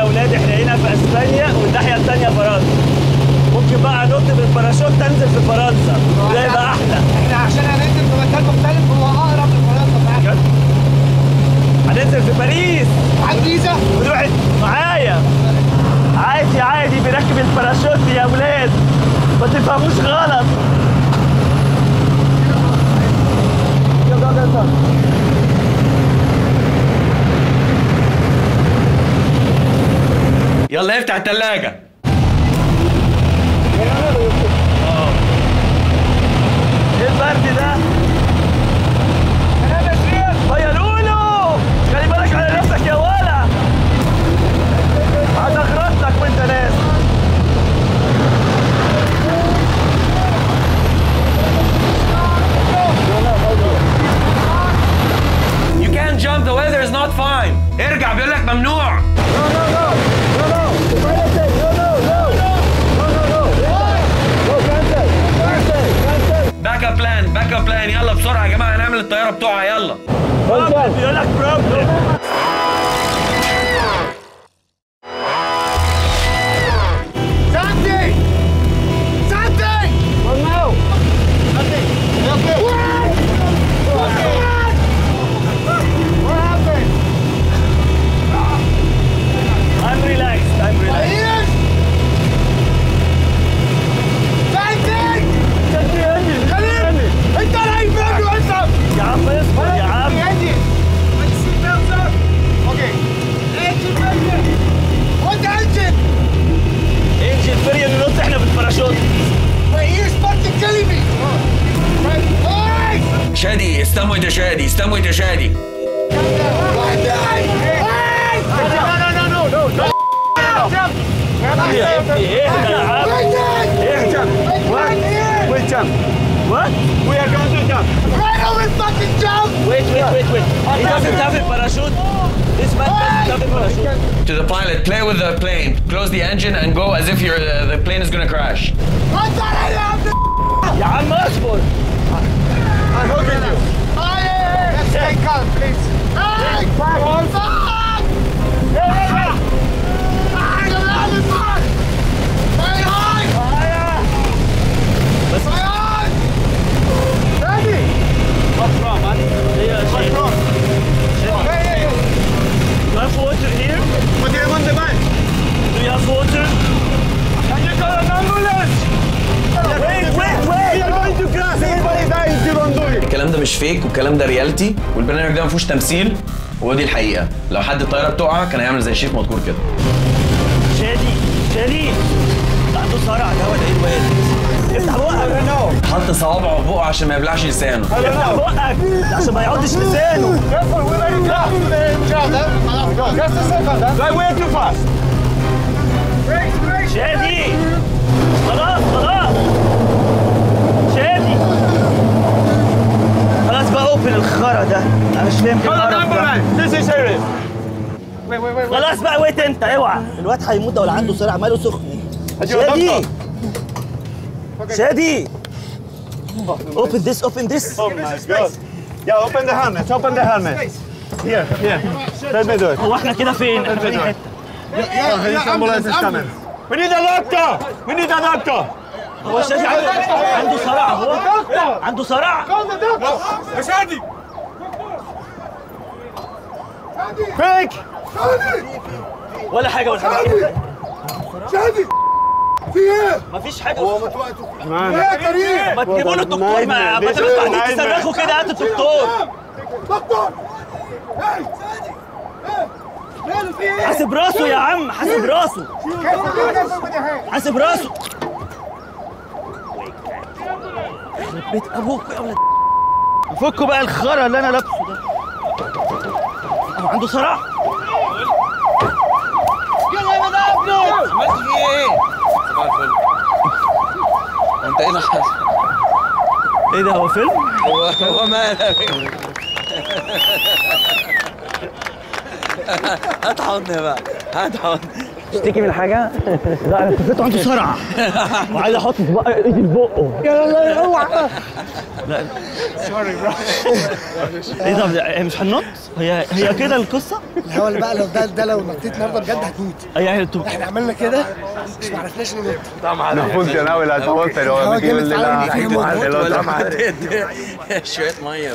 اولاد احنا هنا في اسبانيا والناحيه الثانيه فرنسا ممكن بقى انط بالباراشوت تنزل في فرنسا ده يبقى احلى احنا عشان هننزل في مكان مختلف هو اقرب لفرنسا فعلا هننزل في باريس على الجيزه ونروح معايا عادي عادي بنركب الباراشوت يا اولاد ما تفهموش غلط يلا افتح الثلاجة ايه البرد ده؟ يا لولو خلي بالك على نفسك يا ولا هتغرط لك وانت نازل You can't jump the weather is not fine ارجع بيقول لك ممنوع باك اب بلان باك اب بلان يلا بسرعة يا جماعة نعمل الطيارة بتوعها يلا بيقول لك بروبلم Santi! Santi! Oh no! Santi! Okay. What? What? What happened? I'm relaxed I'm relaxed Ian! Santi! خليل! انت رهيب مني وانت يا عم اصبر يا عم engine! Put the seatbelts up! Okay. Engine failure! What the engine? انجن فريق ننط احنا بالباراشوت My ears fucking killing me! Hey! شادي استموت يا شادي استموت يا شادي اهدى يا ابني اهدى يا عم اهدى Wait, jump. What? We are going to jump. Wait, wait, wait, wait. He doesn't have a parachute. This man doesn't have a parachute. To the pilot play with the plane close the engine and go as if you're uh, the plane is gonna crash يا عم اصبر. I'm hooking you. Let's stay calm, please. Hey! One. Fuck! Hey, hey, hey! Hey, the land is hot! Stay high! Stay high! Ready? What's wrong, man? Yeah, What's shit. wrong? Hey, hey, hey! You have water here? What do you want the man? Do you have water? Can you call an ambulance? Wait, wait, wait! We are going to crash! Everybody die if you don't do it! الكلام ده مش فيك والكلام ده ريالتي والبرنامج ده ما فيهوش تمثيل ودي الحقيقة لو حد الطيارة بتقع كان هيعمل زي شيف مذكور كده شادي شادي ده عنده صرع ده ولا ايه الواد؟ افتح بقك حط صوابعه في بقه عشان ما يبلعش لسانه افتح بقك عشان ما يعضش لسانه Careful, we're very close to the ground, huh? Just a second, huh? Go way too fast Brakes, brakes! شادي خلاص خلاص شادي خلاص بقى اوبن الخرا ده انا مش فاهم ايه القرف ده This is serious. Wait, wait, wait, wait. خلاص بقى ويت انت اوعى الواد هيموت ده ولا عنده صرع ماله سخن أديله شادي ضغطة. شادي open this open this Oh my god. Yeah, open the helmet. Open the helmet. Here, here. Let me do it. هو احنا كده فين؟ احنا في أي حتة؟ Oh, his ambulance is coming. We need a doctor. We need a doctor. هو شادي عنده عنده صرع هو عنده صرع Call the doctor. Shadi. Quick. ولا حاجه ولا حاجه شادي. في ايه؟ مفيش حاجه يا كريم. ما تجيبوا له الدكتور ما ما This is تبقوا قاعدين nightmare. تصرخوا كده هات الدكتور دكتور. هاي. ماله في ايه؟ حاسب راسه يا عم حاسب راسه حاسب راسه يخرب بيت ابوك يا ولد فكوا بقى الخرا اللي انا لابسه ده اهو عنده صرع انت ايه اللي حصل؟ ايه ده هو فيلم؟ هو هو مالك هات حضن بقى هات حضن تشتكي من حاجه لا انا كنت عنده سرعه وعايز احط صباع ايدي في بقه يا لا اوعى لا ايه ده هي مش هننط هي هي كده القصه هو اللي بقى لو ده ده لو نطيت النهارده بجد هتموت هي انتوا احنا عملنا كده مش ما عرفناش ننط No funcionaba el altavoz, pero Estaba metió que me el de estaban la... diciendo, el otro. شويه ميه